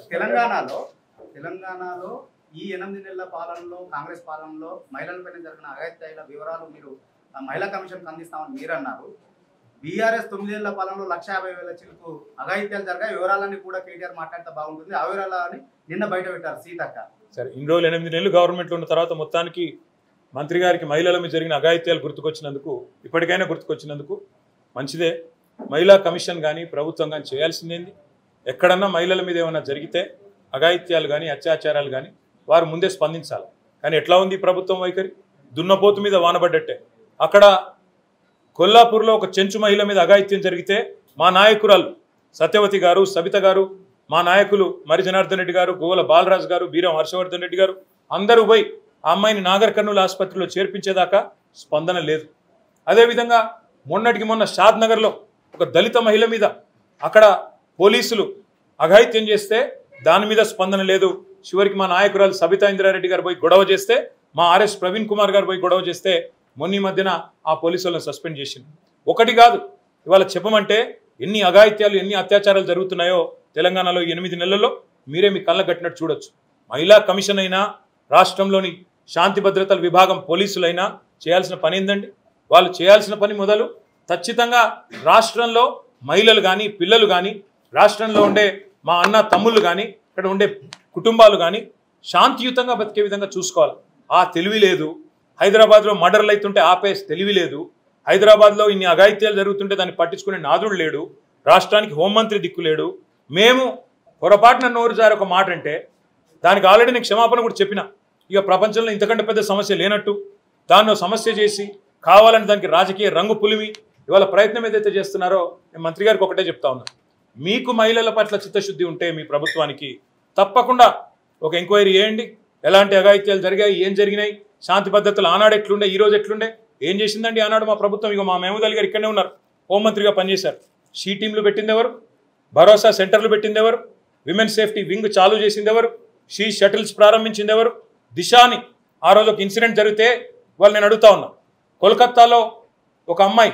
తెలంగాణలో తెలంగాణలో ఈ ఎనిమిది నెలల పాలనలో కాంగ్రెస్ పాలనలో మహిళలపైన జరిగిన అఘాయిత్యాల వివరాలు మీరు ఆ, మహిళా కమిషన్ అందిస్తామని మీరు అన్నారు బీఆర్ఎస్ తొమ్మిదేళ్ల పాలనలో లక్ష యాభై వేల చిలుకు అఘాయిత్యాలు జరిగాయి వివరాలన్నీ కూడా కేటీఆర్ మాట్లాడితే బాగుంటుంది ఆ వివరాలని నిన్న బయట పెట్టారు సీతక్క సరే ఇన్ని రోజులు ఎనిమిది నెలలు గవర్నమెంట్లో ఉన్న తర్వాత మొత్తానికి మంత్రి గారికి మహిళల మీద జరిగిన అఘాయిత్యాలు గుర్తుకొచ్చినందుకు ఇప్పటికైనా గుర్తుకొచ్చినందుకు మంచిదే మహిళా కమిషన్ కానీ ప్రభుత్వం కానీ చేయాల్సిందేంది ఎక్కడన్నా మహిళల మీద ఏమైనా జరిగితే అఘాయిత్యాలు కానీ అత్యాచారాలు కానీ వారు ముందే స్పందించాలి కానీ ఎట్లా ఉంది ఈ ప్రభుత్వం వైఖరి దున్నపోతు మీద వానబడ్డట్టే అక్కడ కొల్లాపూర్లో ఒక చెంచు మహిళ మీద అఘాయిత్యం జరిగితే మా నాయకురాలు సత్యవతి గారు సబిత గారు మా నాయకులు మరి జనార్దన్ రెడ్డి గారు గోవల బాలరాజు గారు బీరం హర్షవర్ధన్ రెడ్డి గారు అందరూ పోయి ఆ అమ్మాయిని నాగర్ కర్నూలు ఆసుపత్రిలో చేర్పించేదాకా స్పందన లేదు అదేవిధంగా మొన్నటికి మొన్న షాద్ నగర్లో ఒక దళిత మహిళ మీద అక్కడ పోలీసులు అఘాయిత్యం చేస్తే దాని మీద స్పందన లేదు చివరికి మా నాయకురాలు సబితా ఇంద్రారెడ్డి గారు పోయి గొడవ చేస్తే మా ఆర్ఎస్ ప్రవీణ్ కుమార్ గారు పోయి గొడవ చేస్తే మొన్న ఈ మధ్యన ఆ పోలీసులను సస్పెండ్ చేసింది ఒకటి కాదు ఇవాళ చెప్పమంటే ఎన్ని అఘాయిత్యాలు ఎన్ని అత్యాచారాలు జరుగుతున్నాయో తెలంగాణలో ఈ ఎనిమిది నెలల్లో మీరే మీ కళ్ళ కట్టినట్టు చూడొచ్చు మహిళా కమిషన్ అయినా రాష్ట్రంలోని శాంతి భద్రతల విభాగం పోలీసులైనా చేయాల్సిన పని ఏందండి వాళ్ళు చేయాల్సిన పని మొదలు ఖచ్చితంగా రాష్ట్రంలో మహిళలు కానీ పిల్లలు కానీ రాష్ట్రంలో ఉండే మా అన్న తమ్ముళ్ళు కానీ ఇక్కడ ఉండే కుటుంబాలు కానీ శాంతియుతంగా బతికే విధంగా చూసుకోవాలి ఆ తెలివి లేదు హైదరాబాద్లో మర్డర్లు అవుతుంటే ఆపే తెలివి లేదు హైదరాబాద్లో ఇన్ని అఘాయిత్యాలు జరుగుతుంటే దాన్ని పట్టించుకునే నాదుడు లేడు రాష్ట్రానికి హోంమంత్రి దిక్కు లేడు మేము పొరపాటున నోరు జారి ఒక మాట అంటే దానికి ఆల్రెడీ నేను క్షమాపణ కూడా చెప్పిన ఇక ప్రపంచంలో ఇంతకంటే పెద్ద సమస్య లేనట్టు దాన్ని ఓ సమస్య చేసి కావాలని దానికి రాజకీయ రంగు పులిమి ఇవాళ ప్రయత్నం ఏదైతే చేస్తున్నారో నేను మంత్రి గారికి ఒకటే చెప్తా ఉన్నా మీకు మహిళల పట్ల చిత్తశుద్ధి ఉంటే మీ ప్రభుత్వానికి తప్పకుండా ఒక ఎంక్వైరీ చేయండి ఎలాంటి అఘాయిత్యాలు జరిగాయి ఏం జరిగినాయి శాంతి పద్ధతులు ఆనాడు ఎట్లుండే ఈ రోజు ఎట్లుండే ఏం చేసిందండి ఆనాడు మా ప్రభుత్వం ఇక మా మహమూద్ అలీ గారు ఇక్కడనే ఉన్నారు హోంమంత్రిగా పనిచేశారు షీ టీంలు పెట్టింది ఎవరు భరోసా సెంటర్లు పెట్టింది ఎవరు విమెన్ సేఫ్టీ వింగ్ చాలు చేసింది ఎవరు షీ షటిల్స్ ప్రారంభించింది ఎవరు దిశాని ఆ రోజు ఒక ఇన్సిడెంట్ జరిగితే వాళ్ళు నేను అడుగుతా ఉన్నా కోల్కత్తాలో ఒక అమ్మాయి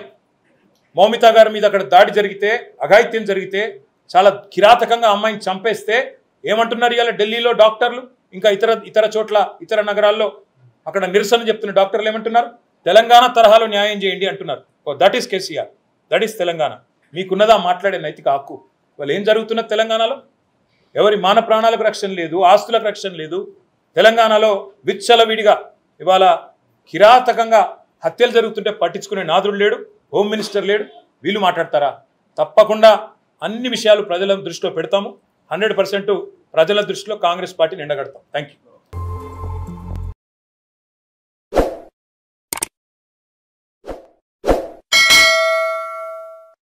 మౌమిత గారి మీద అక్కడ దాడి జరిగితే అఘాయిత్యం జరిగితే చాలా కిరాతకంగా అమ్మాయిని చంపేస్తే ఏమంటున్నారు ఇవాళ ఢిల్లీలో డాక్టర్లు ఇంకా ఇతర ఇతర చోట్ల ఇతర నగరాల్లో అక్కడ నిరసన చెప్తున్న డాక్టర్లు ఏమంటున్నారు తెలంగాణ తరహాలో న్యాయం చేయండి అంటున్నారు that is KCR that is Telangana మీకున్నదా మాట్లాడే నైతిక హక్కు వాళ్ళు ఏం జరుగుతున్నది తెలంగాణలో ఎవరి మాన ప్రాణాలకు రక్షణ లేదు ఆస్తులకు రక్షణ లేదు తెలంగాణలో విచ్చలవిడిగా ఇవాళ కిరాతకంగా హత్యలు జరుగుతుంటే పట్టించుకునే నాదుడు లేడు హోమ్ మినిస్టర్ లేడు వీళ్ళు మాట్లాడతారా తప్పకుండా అన్ని విషయాలు ప్రజల దృష్టిలో పెడతాము హండ్రెడ్ ప్రజల దృష్టిలో కాంగ్రెస్ పార్టీ నిండగడతాం థ్యాంక్ యూ